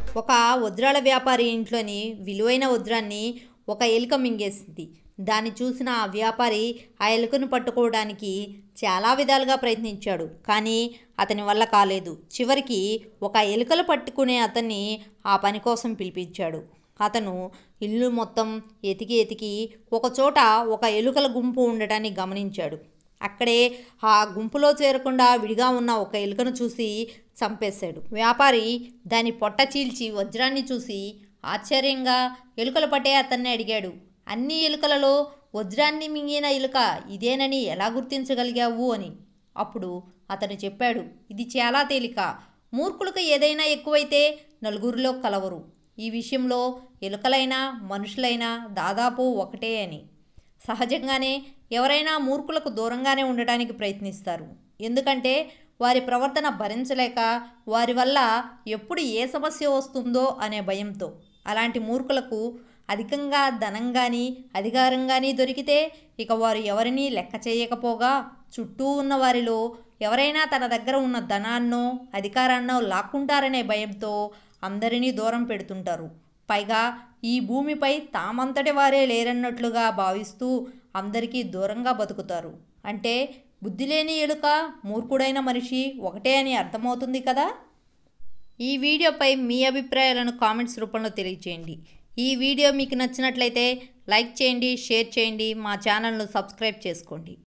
ఒక వజ్రాల వ్యాపారి ఇంట్లోని విలువైన వజ్రాన్ని ఒక ఎలుక మింగేసింది దాన్ని చూసిన ఆ వ్యాపారి ఆ ఎలుకను పట్టుకోవడానికి చాలా విధాలుగా ప్రయత్నించాడు కానీ అతని వల్ల కాలేదు చివరికి ఒక ఎలుకలు పట్టుకునే అతన్ని ఆ పని కోసం పిలిపించాడు అతను ఇల్లు మొత్తం ఎతికి ఎతికి ఒక చోట ఒక ఎలుకల గుంపు ఉండటాన్ని గమనించాడు అక్కడే ఆ గుంపులో చేరకుండా విడిగా ఉన్న ఒక ఎలుకను చూసి చంపేశాడు వ్యాపారి దాని పొట్ట చీల్చి వజ్రాన్ని చూసి ఆశ్చర్యంగా ఎలుకలు పట్టే అతన్ని అడిగాడు అన్ని ఎలుకలలో వజ్రాన్ని మింగిన ఎలుక ఇదేనని ఎలా గుర్తించగలిగావు అని అప్పుడు అతను చెప్పాడు ఇది చాలా తేలిక మూర్ఖులకు ఏదైనా ఎక్కువైతే నలుగురిలో కలవరు ఈ విషయంలో ఎలుకలైనా మనుషులైనా దాదాపు ఒకటే అని సహజంగానే ఎవరైనా మూర్ఖులకు దూరంగానే ఉండటానికి ప్రయత్నిస్తారు ఎందుకంటే వారి ప్రవర్తన భరించలేక వారి వల్ల ఎప్పుడు ఏ సమస్య వస్తుందో అనే భయంతో అలాంటి మూర్ఖులకు అధికంగా ధనం కానీ అధికారం కానీ దొరికితే ఇక వారు ఎవరినీ లెక్క చేయకపోగా చుట్టూ ఉన్న వారిలో ఎవరైనా తన దగ్గర ఉన్న ధనాన్నో అధికారాన్నో లాక్కుంటారనే భయంతో అందరినీ దూరం పెడుతుంటారు పైగా ఈ భూమిపై తామంతటి వారే లేరన్నట్లుగా భావిస్తూ అందరికీ దూరంగా బతుకుతారు అంటే బుద్ధి లేని ఎలుక మూర్ఖుడైన మనిషి ఒకటే అని అర్థమవుతుంది కదా ఈ వీడియోపై మీ అభిప్రాయాలను కామెంట్స్ రూపంలో తెలియచేయండి ఈ వీడియో మీకు నచ్చినట్లయితే లైక్ చేయండి షేర్ చేయండి మా ఛానల్ను సబ్స్క్రైబ్ చేసుకోండి